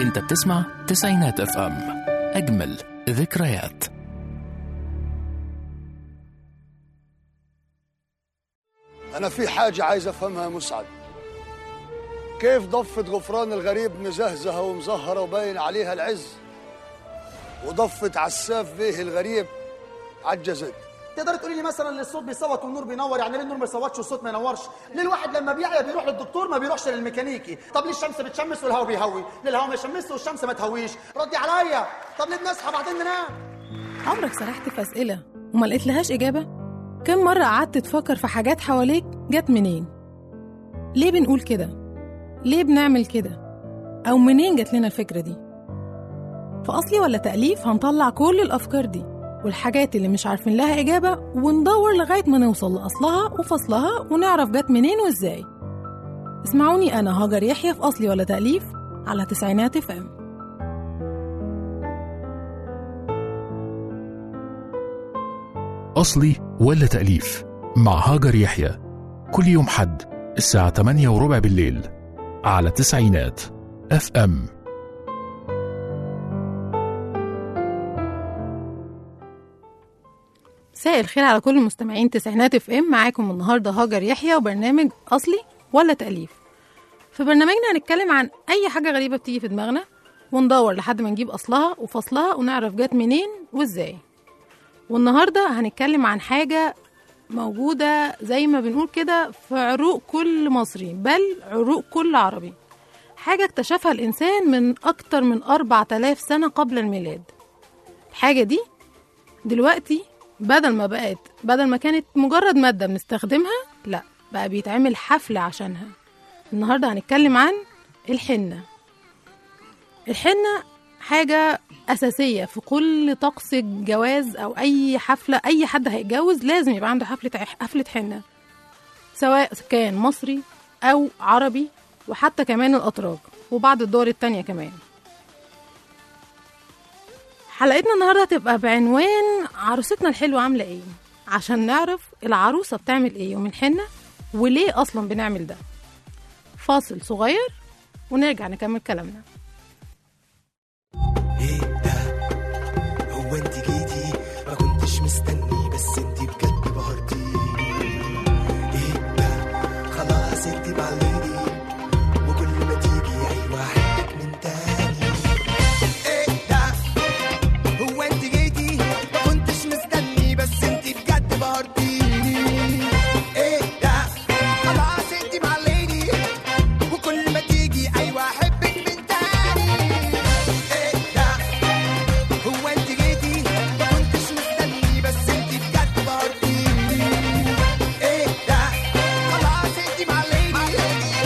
انت بتسمع تسعينات اف ام اجمل ذكريات أنا في حاجة عايز أفهمها يا مسعد كيف ضفة غفران الغريب مزهزهة ومزهرة وباين عليها العز وضفة عساف بيه الغريب عجزت تقدر تقولي لي مثلا الصوت بيصوت والنور بينور يعني ليه النور ما يصوتش والصوت ما ينورش ليه الواحد لما بيعيا بيروح للدكتور ما بيروحش للميكانيكي طب ليه الشمس بتشمس والهواء بيهوي ليه الهواء ما يشمس والشمس ما تهويش ردي عليا طب ليه بنصحى بعدين ننام عمرك سرحت في أسئلة وما لقيت لهاش إجابة؟ كم مرة قعدت تفكر في حاجات حواليك جت منين؟ ليه بنقول كده؟ ليه بنعمل كده؟ أو منين جت لنا الفكرة دي؟ في أصلي ولا تأليف هنطلع كل الأفكار دي والحاجات اللي مش عارفين لها إجابة وندور لغاية ما نوصل لأصلها وفصلها ونعرف جت منين وإزاي اسمعوني أنا هاجر يحيى في أصلي ولا تأليف على تسعينات فام أصلي ولا تأليف مع هاجر يحيى كل يوم حد الساعة 8 وربع بالليل على تسعينات اف ام مساء الخير على كل مستمعين تسعينات اف ام معاكم النهارده هاجر يحيى وبرنامج اصلي ولا تاليف في برنامجنا هنتكلم عن اي حاجه غريبه بتيجي في دماغنا وندور لحد ما نجيب اصلها وفصلها ونعرف جت منين وازاي والنهارده هنتكلم عن حاجه موجوده زي ما بنقول كده في عروق كل مصري بل عروق كل عربي حاجه اكتشفها الانسان من اكتر من 4000 سنه قبل الميلاد الحاجه دي دلوقتي بدل ما بقت بدل ما كانت مجرد مادة بنستخدمها لا بقى بيتعمل حفلة عشانها النهاردة هنتكلم عن الحنة الحنة حاجة أساسية في كل طقس جواز أو أي حفلة أي حد هيتجوز لازم يبقى عنده حفلة حفلة حنة سواء كان مصري أو عربي وحتى كمان الأتراك وبعض الدول التانية كمان حلقتنا النهارده هتبقى بعنوان عروستنا الحلوه عامله ايه عشان نعرف العروسه بتعمل ايه يوم الحنه وليه اصلا بنعمل ده فاصل صغير ونرجع نكمل كلامنا ايه ده هو انت جيتي ما كنتش مستني بس انت بجد بهرتيني ايه ده خلاص انت بعليني وكل ما تيجي ايوه احبك من تاني ايه ده هو انت جيتي ما كنتش مستني بس انت بجد بهرتيني ايه ده خلاص انت بعليني وكل ما تيجي ايوه احبك من تاني ايه ده هو انت جيتي ما كنتش مستني بس انت بجد بهرتيني ايه ده خلاص انت معليني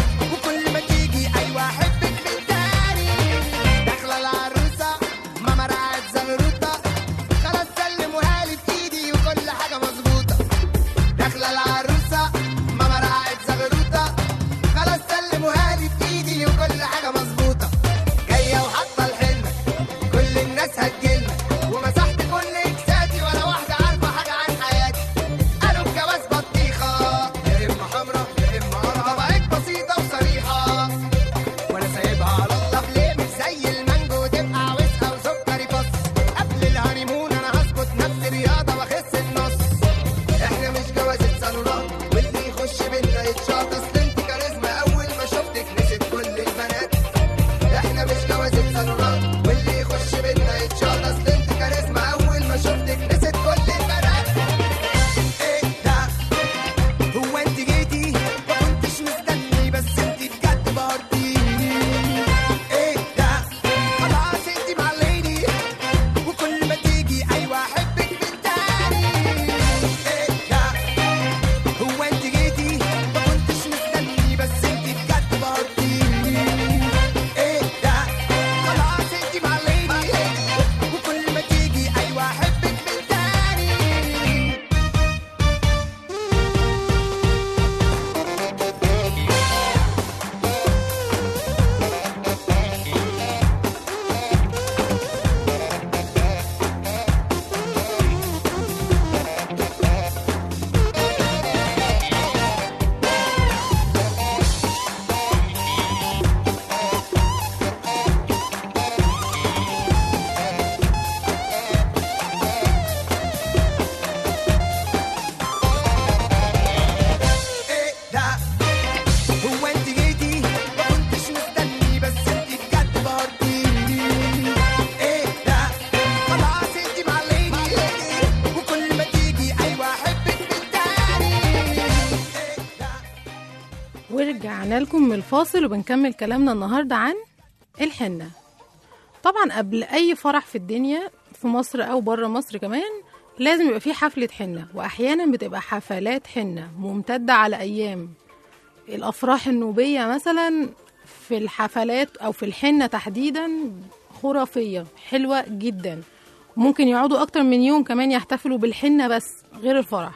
ورجعنا لكم من الفاصل وبنكمل كلامنا النهاردة عن الحنة طبعا قبل أي فرح في الدنيا في مصر أو بره مصر كمان لازم يبقى فيه حفلة حنة وأحيانا بتبقى حفلات حنة ممتدة على أيام الأفراح النوبية مثلا في الحفلات أو في الحنة تحديدا خرافية حلوة جدا ممكن يقعدوا أكتر من يوم كمان يحتفلوا بالحنة بس غير الفرح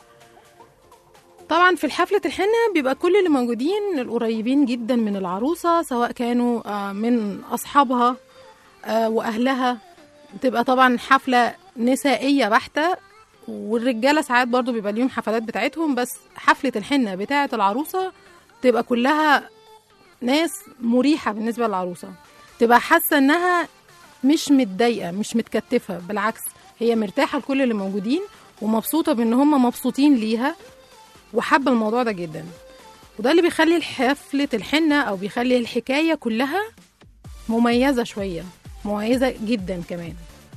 طبعا في حفلة الحنة بيبقى كل اللي موجودين القريبين جدا من العروسة سواء كانوا آه، من أصحابها آه، وأهلها بتبقى طبعا حفلة نسائية بحتة والرجالة ساعات برضو بيبقى ليهم حفلات بتاعتهم بس حفلة الحنة بتاعة العروسة تبقى كلها ناس مريحة بالنسبة للعروسة تبقى حاسة انها مش متضايقة مش متكتفة بالعكس هي مرتاحة لكل اللي موجودين ومبسوطة بان هم مبسوطين ليها وحابة الموضوع ده جدا وده اللي بيخلي حفلة الحنة أو بيخلي الحكاية كلها مميزة شوية مميزة جدا كمان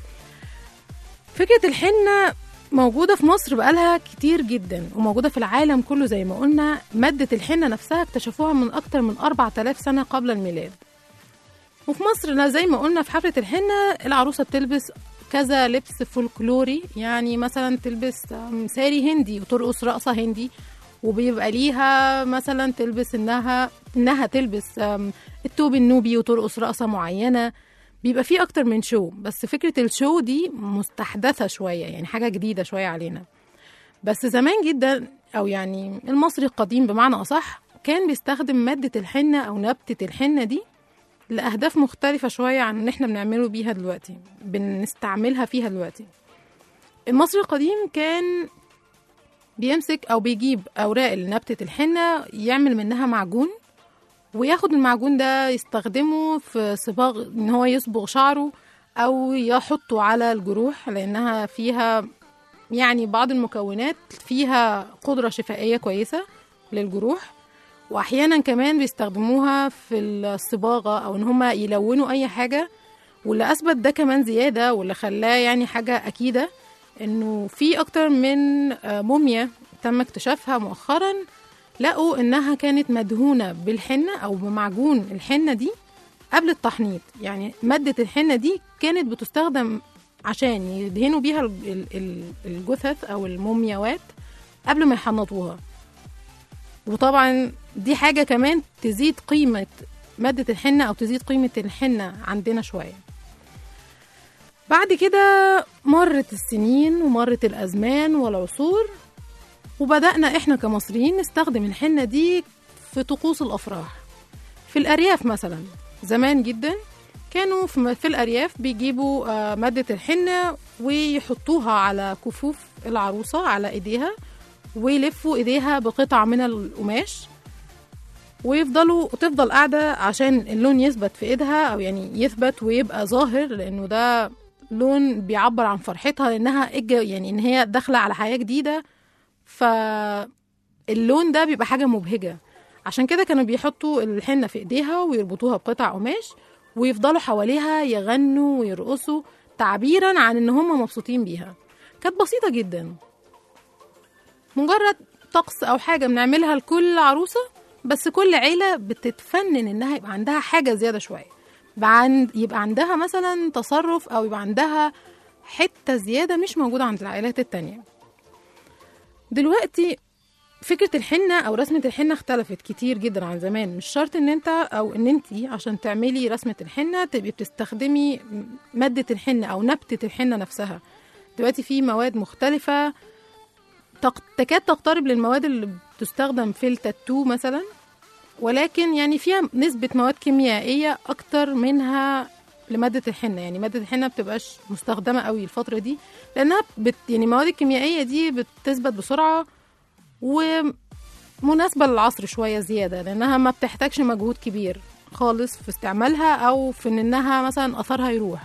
فكرة الحنة موجودة في مصر بقالها كتير جدا وموجودة في العالم كله زي ما قلنا مادة الحنة نفسها اكتشفوها من أكتر من 4000 سنة قبل الميلاد وفي مصر لا زي ما قلنا في حفلة الحنة العروسة بتلبس كذا لبس فولكلوري يعني مثلا تلبس آم، ساري هندي وترقص رقصة هندي وبيبقى ليها مثلا تلبس انها انها تلبس آم، التوب النوبي وترقص رقصة معينة بيبقى فيه اكتر من شو بس فكرة الشو دي مستحدثة شوية يعني حاجة جديدة شوية علينا بس زمان جدا او يعني المصري القديم بمعنى اصح كان بيستخدم مادة الحنة او نبتة الحنة دي لأهداف مختلفة شوية عن اللي احنا بنعمله بيها دلوقتي بنستعملها فيها دلوقتي المصري القديم كان بيمسك أو بيجيب أوراق نبتة الحنة يعمل منها معجون وياخد المعجون ده يستخدمه في صباغ ان هو يصبغ شعره او يحطه على الجروح لانها فيها يعني بعض المكونات فيها قدرة شفائية كويسة للجروح واحيانا كمان بيستخدموها في الصباغة او ان هما يلونوا اي حاجة واللي اثبت ده كمان زيادة واللي خلاه يعني حاجة اكيدة انه في اكتر من آه، موميا تم اكتشافها مؤخرا لقوا انها كانت مدهونه بالحنه او بمعجون الحنه دي قبل التحنيط يعني ماده الحنه دي كانت بتستخدم عشان يدهنوا بيها ال- ال- ال- الجثث او المومياوات قبل ما يحنطوها وطبعا دي حاجه كمان تزيد قيمه ماده الحنه او تزيد قيمه الحنه عندنا شويه بعد كده مرت السنين ومرت الازمان والعصور وبدأنا إحنا كمصريين نستخدم الحنة دي في طقوس الأفراح في الأرياف مثلا زمان جدا كانوا في في الأرياف بيجيبوا آه، مادة الحنة ويحطوها على كفوف العروسة على إيديها ويلفوا إيديها بقطع من القماش ويفضلوا تفضل قاعدة عشان اللون يثبت في إيدها أو يعني يثبت ويبقى ظاهر لأنه ده لون بيعبر عن فرحتها لأنها إج- يعني إن هي داخلة على حياة جديدة فاللون ده بيبقى حاجة مبهجة عشان كده كانوا بيحطوا الحنة في ايديها ويربطوها بقطع قماش ويفضلوا حواليها يغنوا ويرقصوا تعبيرا عن ان هم مبسوطين بيها كانت بسيطة جدا مجرد طقس او حاجة بنعملها لكل عروسة بس كل عيلة بتتفنن انها يبقى عندها حاجة زيادة شوية يبقى, عند يبقى عندها مثلا تصرف او يبقى عندها حتة زيادة مش موجودة عند العائلات التانية دلوقتي فكرة الحنة أو رسمة الحنة اختلفت كتير جدا عن زمان مش شرط إن أنت أو إن أنت عشان تعملي رسمة الحنة تبقي بتستخدمي مادة الحنة أو نبتة الحنة نفسها دلوقتي في مواد مختلفة تق- تكاد تقترب للمواد اللي بتستخدم في التاتو مثلا ولكن يعني فيها نسبة مواد كيميائية أكتر منها لمادة الحنة يعني مادة الحنة بتبقاش مستخدمة قوي الفترة دي لأنها بت يعني المواد الكيميائية دي بتثبت بسرعة ومناسبة للعصر شوية زيادة لأنها ما بتحتاجش مجهود كبير خالص في استعمالها أو في إن إنها مثلا أثرها يروح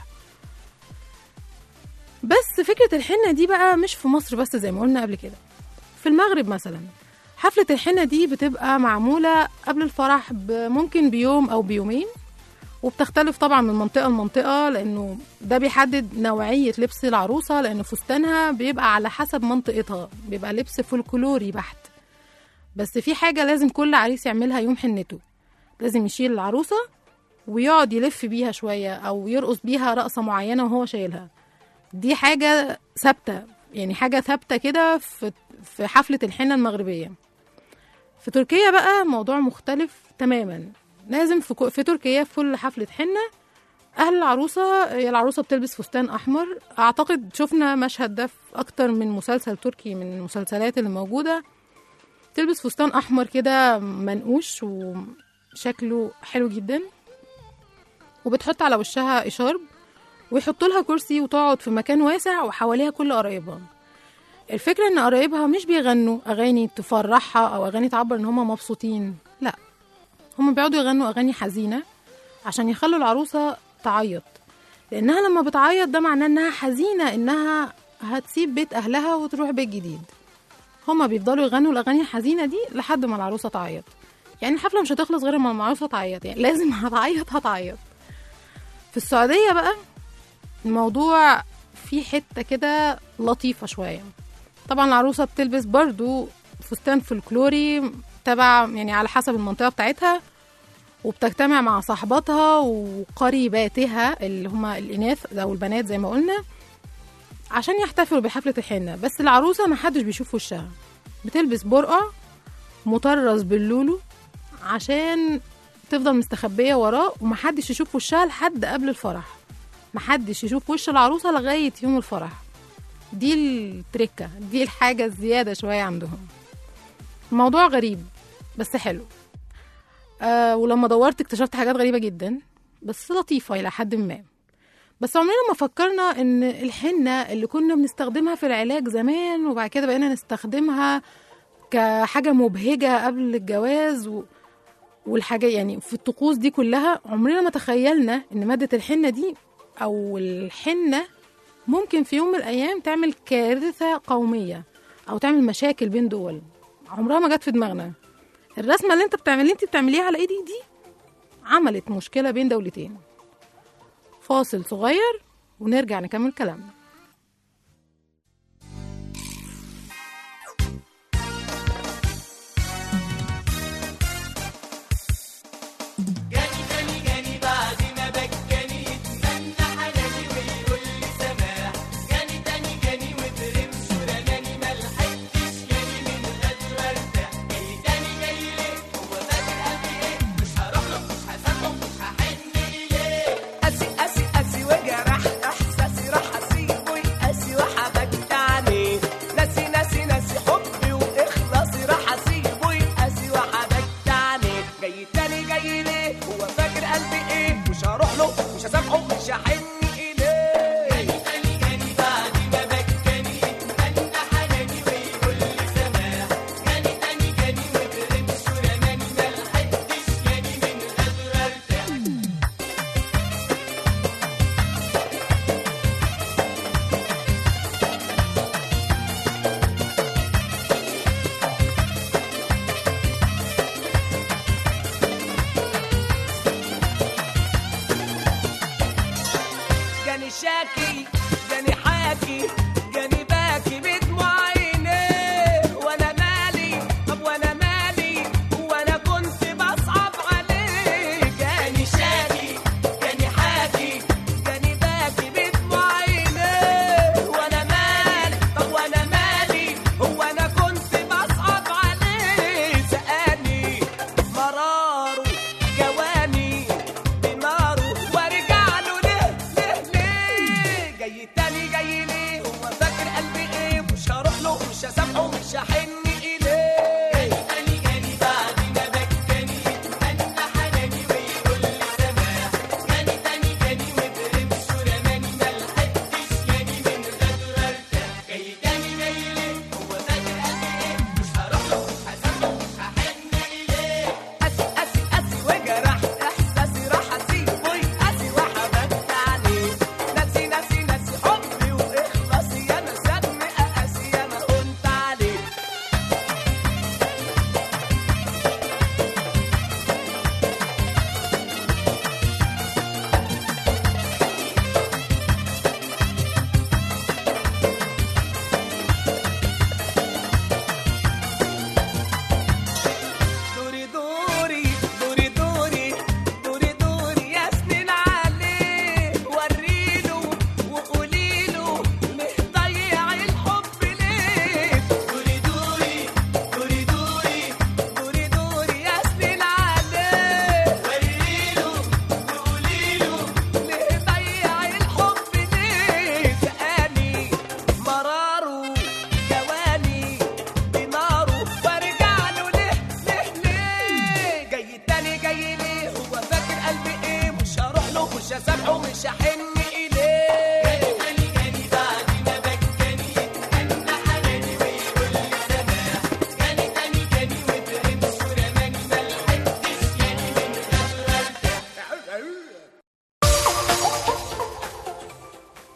بس فكرة الحنة دي بقى مش في مصر بس زي ما قلنا قبل كده في المغرب مثلا حفلة الحنة دي بتبقى معمولة قبل الفرح ب- ممكن بيوم أو بيومين وبتختلف طبعا من منطقة لمنطقة لأنه ده بيحدد نوعية لبس العروسة لأن فستانها بيبقى على حسب منطقتها بيبقى لبس فولكلوري بحت بس في حاجة لازم كل عريس يعملها يوم حنته لازم يشيل العروسة ويقعد يلف بيها شوية أو يرقص بيها رقصة معينة وهو شايلها دي حاجة ثابتة يعني حاجة ثابتة كده في في حفلة الحنة المغربية في تركيا بقى موضوع مختلف تماما لازم في, كو- في تركيا في كل حفلة حنة أهل العروسة هي العروسة بتلبس فستان أحمر أعتقد شفنا مشهد ده في أكتر من مسلسل تركي من المسلسلات اللي موجودة تلبس فستان أحمر كده منقوش وشكله حلو جدا وبتحط على وشها إشارب ويحطوا لها كرسي وتقعد في مكان واسع وحواليها كل قرايبها الفكرة إن قرايبها مش بيغنوا أغاني تفرحها أو أغاني تعبر إن هما مبسوطين لا هما بيقعدوا يغنوا أغاني حزينة عشان يخلوا العروسة تعيط لأنها لما بتعيط ده معناه إنها حزينة إنها هتسيب بيت أهلها وتروح بيت جديد هما بيفضلوا يغنوا الأغاني الحزينة دي لحد ما العروسة تعيط يعني الحفلة مش هتخلص غير ما العروسة تعيط يعني لازم هتعيط هتعيط في السعودية بقى الموضوع فيه حتة كده لطيفة شوية طبعا العروسة بتلبس برضو فستان فولكلوري تبع يعني على حسب المنطقة بتاعتها وبتجتمع مع صاحباتها وقريباتها اللي هما الإناث أو البنات زي ما قلنا عشان يحتفلوا بحفلة الحنة بس العروسة محدش بيشوف وشها بتلبس برقع مطرز باللولو عشان تفضل مستخبية وراه ومحدش يشوف وشها لحد قبل الفرح محدش يشوف وش العروسة لغاية يوم الفرح دي التركة دي الحاجة الزيادة شوية عندهم الموضوع غريب بس حلو آه ولما دورت اكتشفت حاجات غريبة جدا بس لطيفة إلى حد ما بس عمرنا ما فكرنا ان الحنة اللي كنا بنستخدمها في العلاج زمان وبعد كده بقينا نستخدمها كحاجة مبهجة قبل الجواز و... والحاجة يعني في الطقوس دي كلها عمرنا ما تخيلنا ان مادة الحنة دي او الحنة ممكن في يوم من الايام تعمل كارثة قومية او تعمل مشاكل بين دول عمرها ما جت في دماغنا الرسمة اللي انت بتعمل اللي انت بتعمليها على ايدي دي عملت مشكلة بين دولتين فاصل صغير ونرجع نكمل كلامنا جاني جاني جاني بعد ما بكاني يتمنى حناني ويقول لي سماح جاني تاني جاني وبرمش ورماني ملحقتش جاني من غير ما ارتاح جاي تاني جاي ليه هو فاكر قلبي ايه مش هروح له مش هسامحه مش هحن اليه قاسي قاسي قاسي وجرح احساسي راح اسيبه يقاسي وحبكت عليه ناسي ناسي ناسي حبي واخلاصي راح اسيبه يقاسي وحبكت عليه جاي تاني جاي ليه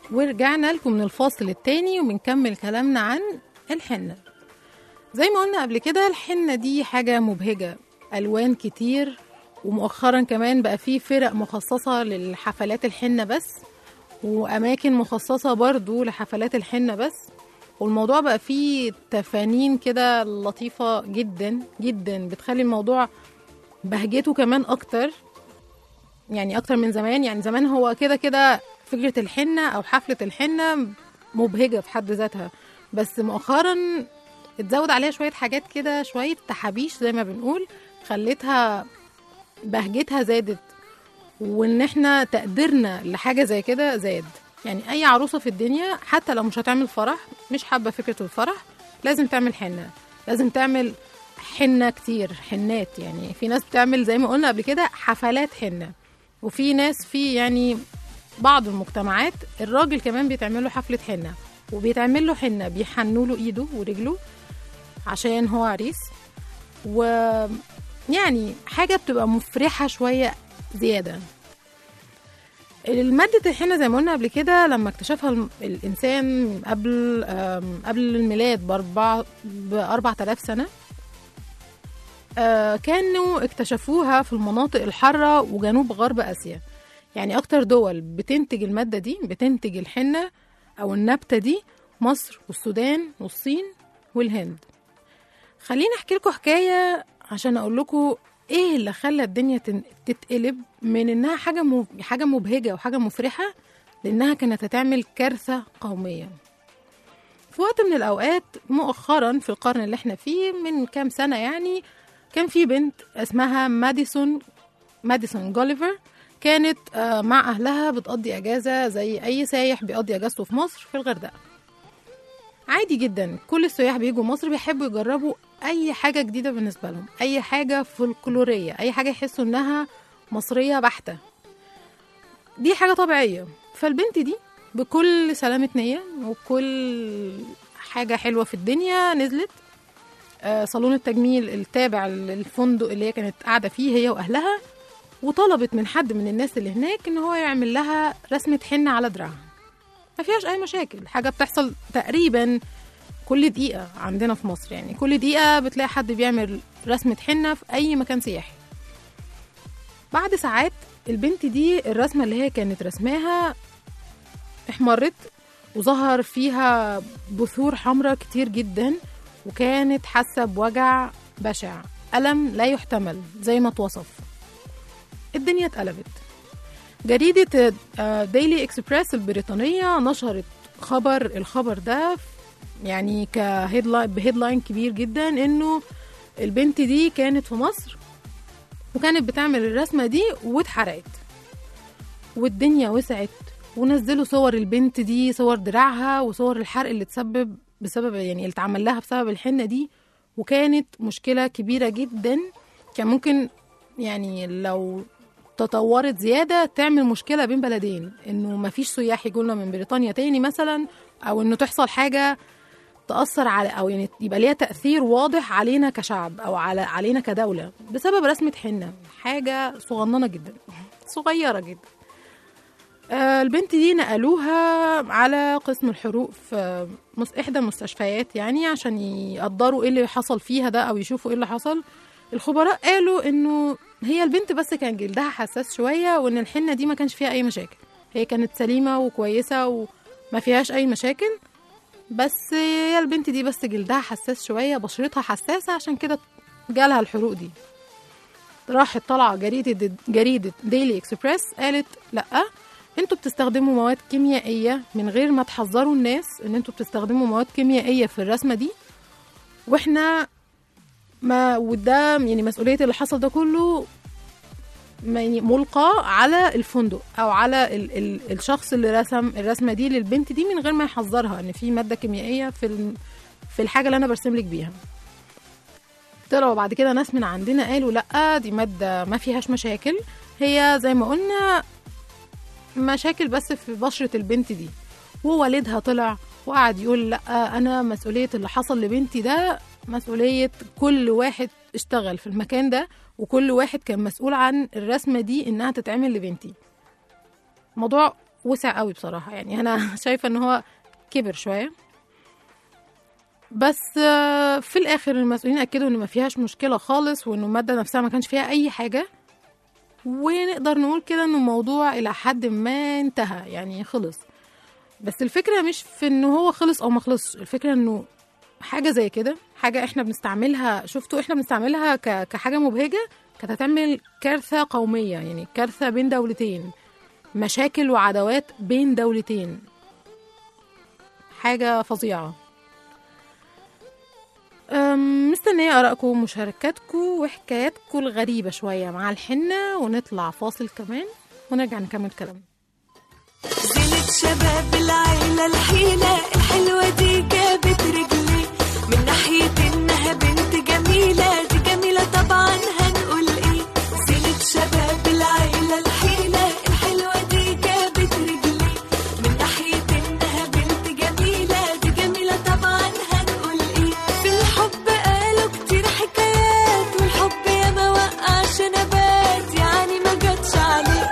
ورجعنا لكم من الفاصل التاني وبنكمل كلامنا عن الحنة زي ما قلنا قبل كده الحنة دي حاجة مبهجة ألوان كتير ومؤخرا كمان بقى في فرق مخصصة للحفلات الحنة بس وأماكن مخصصة برضو لحفلات الحنة بس والموضوع بقى فيه تفانين كده لطيفة جدا جدا بتخلي الموضوع بهجته كمان أكتر يعني أكتر من زمان يعني زمان هو كده كده فكرة الحنة أو حفلة الحنة مبهجة في حد ذاتها بس مؤخرا اتزود عليها شوية حاجات كده شوية تحابيش زي ما بنقول خلتها بهجتها زادت وان احنا تقديرنا لحاجة زي كده زاد يعني اي عروسة في الدنيا حتى لو مش هتعمل فرح مش حابة فكرة الفرح لازم تعمل حنة لازم تعمل حنة كتير حنات يعني في ناس بتعمل زي ما قلنا قبل كده حفلات حنة وفي ناس في يعني بعض المجتمعات الراجل كمان بيتعمل له حفلة حنة وبيتعمل له حنة بيحنوا له ايده ورجله عشان هو عريس و يعني حاجة بتبقى مفرحة شوية زيادة المادة الحنة زي ما قلنا قبل كده لما اكتشفها الم- الإنسان قبل آم، قبل الميلاد بأربع بأربع تلاف سنة آه، كانوا اكتشفوها في المناطق الحارة وجنوب غرب آسيا يعني أكتر دول بتنتج المادة دي بتنتج الحنة أو النبتة دي مصر والسودان والصين والهند خليني أحكي لكم حكاية عشان أقول لكم إيه اللي خلى الدنيا تن- تتقلب من إنها حاجة مب... حاجة مبهجة وحاجة مفرحة لأنها كانت هتعمل كارثة قومية في وقت من الأوقات مؤخرا في القرن اللي احنا فيه من كام سنة يعني كان في بنت اسمها ماديسون ماديسون جوليفر كانت آه، مع أهلها بتقضي أجازة زي أي سايح بيقضي أجازته في مصر في الغردقة عادي جدا كل السياح بيجوا مصر بيحبوا يجربوا أي حاجة جديدة بالنسبة لهم أي حاجة فولكلورية أي حاجة يحسوا إنها مصرية بحتة دي حاجة طبيعية فالبنت دي بكل سلامة نية وكل حاجة حلوة في الدنيا نزلت آه، صالون التجميل التابع للفندق اللي هي كانت قاعدة فيه هي وأهلها وطلبت من حد من الناس اللي هناك إن هو يعمل لها رسمة حنة على دراعها ما فيهاش أي مشاكل حاجة بتحصل تقريبا كل دقيقة عندنا في مصر يعني كل دقيقة بتلاقي حد بيعمل رسمة حنة في أي مكان سياحي بعد ساعات البنت دي الرسمة اللي هي كانت رسماها احمرت وظهر فيها بثور حمراء كتير جدا وكانت حاسة بوجع بشع ألم لا يحتمل زي ما توصف الدنيا اتقلبت جريدة ديلي اكسبريس البريطانية نشرت خبر الخبر ده يعني كهيدلاين بهيدلاين كبير جدا انه البنت دي كانت في مصر وكانت بتعمل الرسمة دي واتحرقت والدنيا وسعت ونزلوا صور البنت دي صور دراعها وصور الحرق اللي تسبب بسبب يعني اللي اتعمل لها بسبب الحنة دي وكانت مشكلة كبيرة جدا كان ممكن يعني لو تطورت زيادة تعمل مشكلة بين بلدين انه مفيش سياح يجولنا من بريطانيا تاني مثلا او انه تحصل حاجة تأثر على أو يعني يبقى ليها تأثير واضح علينا كشعب أو على علينا كدولة بسبب رسمة حنة حاجة صغننة جدا صغيرة جدا آه، البنت دي نقلوها على قسم الحروق في مس- إحدى المستشفيات يعني عشان يقدروا إيه اللي حصل فيها ده أو يشوفوا إيه اللي حصل الخبراء قالوا إنه هي البنت بس كان جلدها حساس شوية وإن الحنة دي ما كانش فيها أي مشاكل هي كانت سليمة وكويسة وما فيهاش أي مشاكل بس هي البنت دي بس جلدها حساس شوية بشرتها حساسة عشان كده جالها الحروق دي راحت طالعة جريدة جريدة ديلي اكسبريس قالت لأ انتوا بتستخدموا مواد كيميائية من غير ما تحذروا الناس ان انتوا بتستخدموا مواد كيميائية في الرسمة دي واحنا ما وده يعني مسؤولية اللي حصل ده كله ما- يعني ملقى على الفندق او على ال ال الشخص اللي رسم الرسمه دي للبنت دي من غير ما يحذرها ان في ماده كيميائيه في ال- في الحاجه اللي انا برسم لك بيها طلعوا بعد كده ناس من عندنا قالوا لا دي ماده ما فيهاش مشاكل هي زي ما قلنا مشاكل بس في بشره البنت دي ووالدها طلع وقعد يقول لا انا مسؤوليه اللي حصل لبنتي ده مسؤوليه كل واحد اشتغل في المكان ده وكل واحد كان مسؤول عن الرسمه دي انها تتعمل لبنتي موضوع وسع قوي بصراحه يعني انا شايفه ان هو كبر شويه بس آه، في الاخر المسؤولين اكدوا ان ما فيهاش مشكله خالص وانه الماده نفسها ما كانش فيها اي حاجه ونقدر نقول كده انه الموضوع الى حد ما انتهى يعني خلص بس الفكره مش في انه هو خلص او ما خلصش الفكره انه حاجه زي كده حاجه احنا بنستعملها شفتوا احنا بنستعملها ك- كحاجه مبهجه كانت هتعمل كارثه قوميه يعني كارثه بين دولتين مشاكل وعداوات بين دولتين حاجه فظيعه أم، مستنية آرائكم ومشاركاتكم وحكاياتكم الغريبة شوية مع الحنة ونطلع فاصل كمان ونرجع نكمل كلامنا زينة شباب العيلة الحيلة الحلوة دي جابت رجلي من ناحية إنها بنت جميلة دي جميلة طبعا هنقول إيه زينة شباب العيلة الحيلة الحلوة دي جابت رجلي من ناحية إنها بنت جميلة دي جميلة طبعا هنقول إيه في الحب قالوا كتير حكايات والحب يا ما وقعش نبات يعني ما جاتش عليه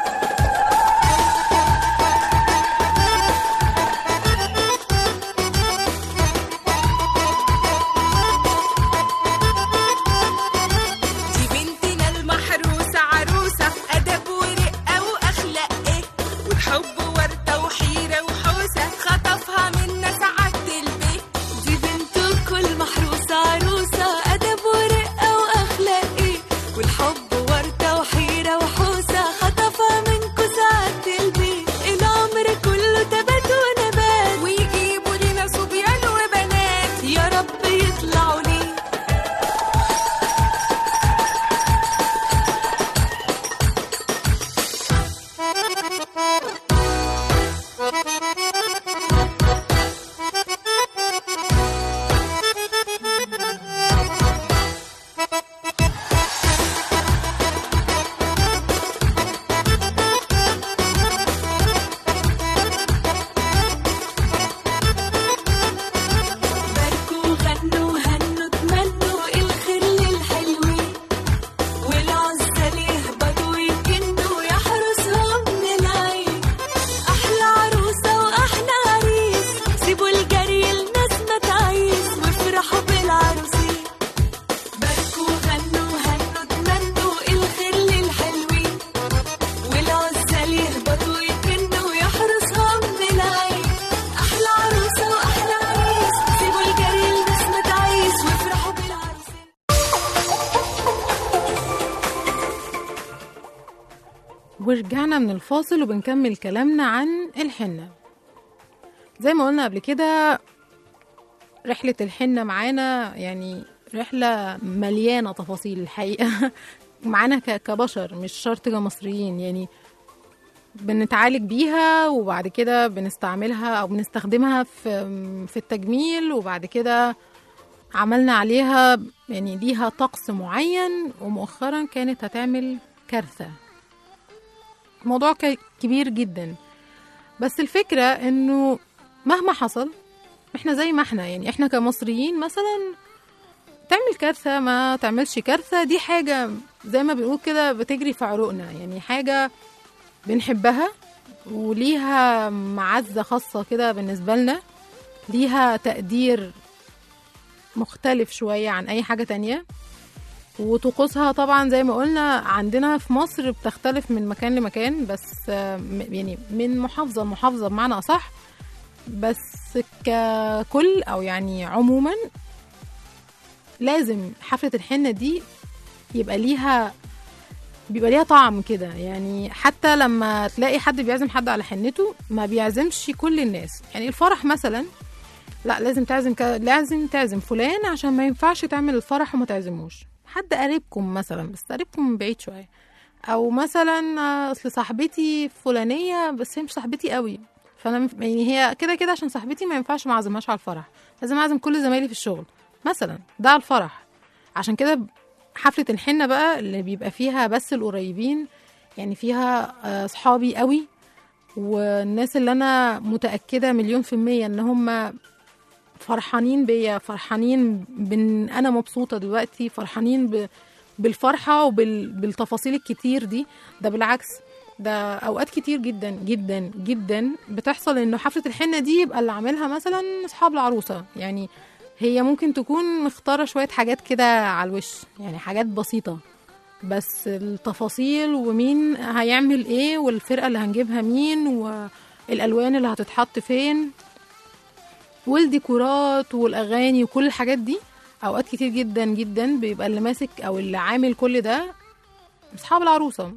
دي بنتنا المحروسة عروسة أدب ورقة وأخلاق إيه والحب وردة وحيرة وحوسة خطفها منا سعادة البيت دي بنت كل محروسة عروسة أدب ورقة وأخلاق إيه والحب وردة وحيرة وحوسة خطفها منكو سعادة البيت العمر كله تبات ونبات ويجيبوا لنا صبيان وبنات يا رب يطلعوا ليه باركوا غنوا هنوا تمنوا الخير للحلوين والعزة يهبطوا يكنوا يحرسهم من العين أحلى عروسة وأحلى عريس سيبوا الجري الناس ما تعيس وافرحوا بالعروسين باركوا غنوا هنوا تمنوا الخير للحلوين والعزة يهبطوا يكنوا يحرسهم من العين أحلى عروسة وأحلى عريس سيبوا الجري الناس ما تعيس وافرحوا بالعروسين ورجعنا من الفاصل وبنكمل كلامنا عن الحنة زي ما قلنا قبل كده رحلة الحنة معانا يعني رحلة مليانة تفاصيل الحقيقة معانا ك- كبشر مش شرط كمصريين يعني بنتعالج بيها وبعد كده بنستعملها أو بنستخدمها في في التجميل وبعد كده عملنا عليها يعني ليها طقس معين ومؤخرا كانت هتعمل كارثة موضوع ك- كبير جدا بس الفكرة انه مهما حصل احنا زي ما احنا يعني احنا كمصريين مثلا تعمل كارثة ما تعملش كارثة دي حاجة زي ما بنقول كده بتجري في عروقنا يعني حاجة بنحبها وليها معزة خاصة كده بالنسبة لنا ليها تقدير مختلف شوية عن أي حاجة تانية وطقوسها طبعا زي ما قلنا عندنا في مصر بتختلف من مكان لمكان بس آه، م- يعني من محافظة لمحافظة بمعنى أصح بس ككل أو يعني عموما لازم حفلة الحنة دي يبقى ليها بيبقى ليها طعم كده يعني حتى لما تلاقي حد بيعزم حد على حنته ما بيعزمش كل الناس يعني الفرح مثلا لا لازم تعزم ك... لازم تعزم فلان عشان ما ينفعش تعمل الفرح وما تعزموش حد قريبكم مثلا بس قريبكم من بعيد شويه او مثلا آه، اصل صاحبتي فلانيه بس هي مش صاحبتي قوي فانا مف- يعني هي كده كده عشان صاحبتي ما ينفعش ما اعزمهاش على الفرح لازم اعزم كل زمايلي في الشغل مثلا ده على الفرح عشان كده حفله الحنه بقى اللي بيبقى فيها بس القريبين يعني فيها آه، صحابي قوي والناس اللي انا متاكده مليون في الميه ان هم فرحانين بيا فرحانين بان انا مبسوطه دلوقتي فرحانين ب... بالفرحه وبالتفاصيل الكتير دي ده بالعكس ده اوقات كتير جدا جدا جدا بتحصل انه حفله الحنه دي يبقى اللي عاملها مثلا اصحاب العروسه يعني هي ممكن تكون مختاره شويه حاجات كده على الوش يعني حاجات بسيطه بس التفاصيل ومين هيعمل ايه والفرقه اللي هنجيبها مين والالوان اللي هتتحط فين والديكورات والاغاني وكل الحاجات دي اوقات كتير جدا جدا بيبقى اللي ماسك او اللي عامل كل ده اصحاب العروسه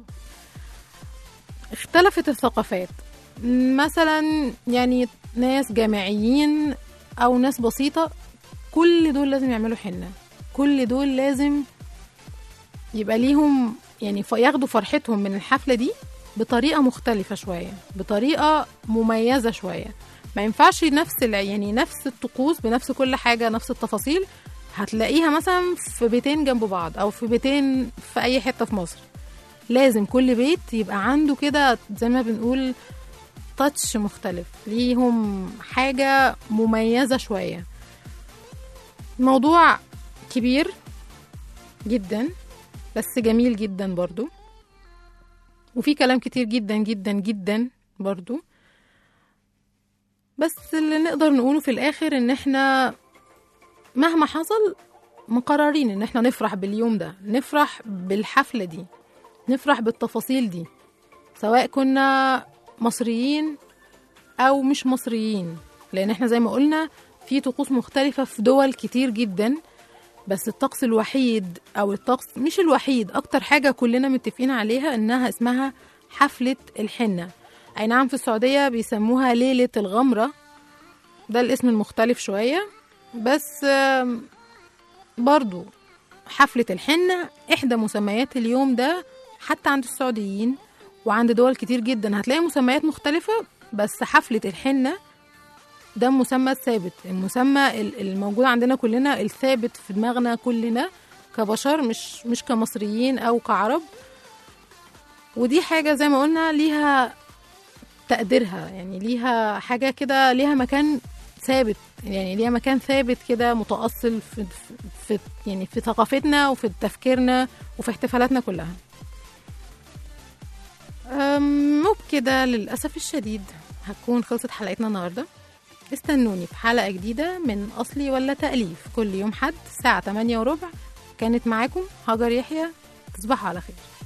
اختلفت الثقافات مثلا يعني ناس جامعيين او ناس بسيطه كل دول لازم يعملوا حنه كل دول لازم يبقى ليهم يعني ف- ياخدوا فرحتهم من الحفله دي بطريقه مختلفه شويه بطريقه مميزه شويه ما ينفعش نفس الع- يعني نفس الطقوس بنفس كل حاجه نفس التفاصيل هتلاقيها مثلا في بيتين جنب بعض او في بيتين في اي حته في مصر لازم كل بيت يبقى عنده كده زي ما بنقول تاتش مختلف ليهم حاجه مميزه شويه موضوع كبير جدا بس جميل جدا برضو وفي كلام كتير جدا جدا جدا برضو بس اللي نقدر نقوله في الاخر ان احنا مهما حصل مقررين ان احنا نفرح باليوم ده نفرح بالحفلة دي نفرح بالتفاصيل دي سواء كنا مصريين او مش مصريين لان احنا زي ما قلنا في طقوس مختلفة في دول كتير جدا بس الطقس الوحيد او الطقس مش الوحيد اكتر حاجة كلنا متفقين عليها انها اسمها حفلة الحنة اي نعم في السعودية بيسموها ليلة الغمرة ده الاسم المختلف شوية بس آم، برضو حفلة الحنة إحدى مسميات اليوم ده حتى عند السعوديين وعند دول كتير جدا هتلاقي مسميات مختلفة بس حفلة الحنة ده مسمى ثابت المسمى ال- الموجود عندنا كلنا الثابت في دماغنا كلنا كبشر مش مش كمصريين أو كعرب ودي حاجة زي ما قلنا ليها تقديرها يعني ليها حاجة كده ليها مكان ثابت يعني ليها مكان ثابت كده متأصل في, في يعني في ثقافتنا وفي تفكيرنا وفي احتفالاتنا كلها أم، وبكده للأسف الشديد هتكون خلصت حلقتنا النهاردة استنوني في حلقة جديدة من أصلي ولا تأليف كل يوم حد الساعة 8 وربع كانت معاكم هاجر يحيى تصبحوا على خير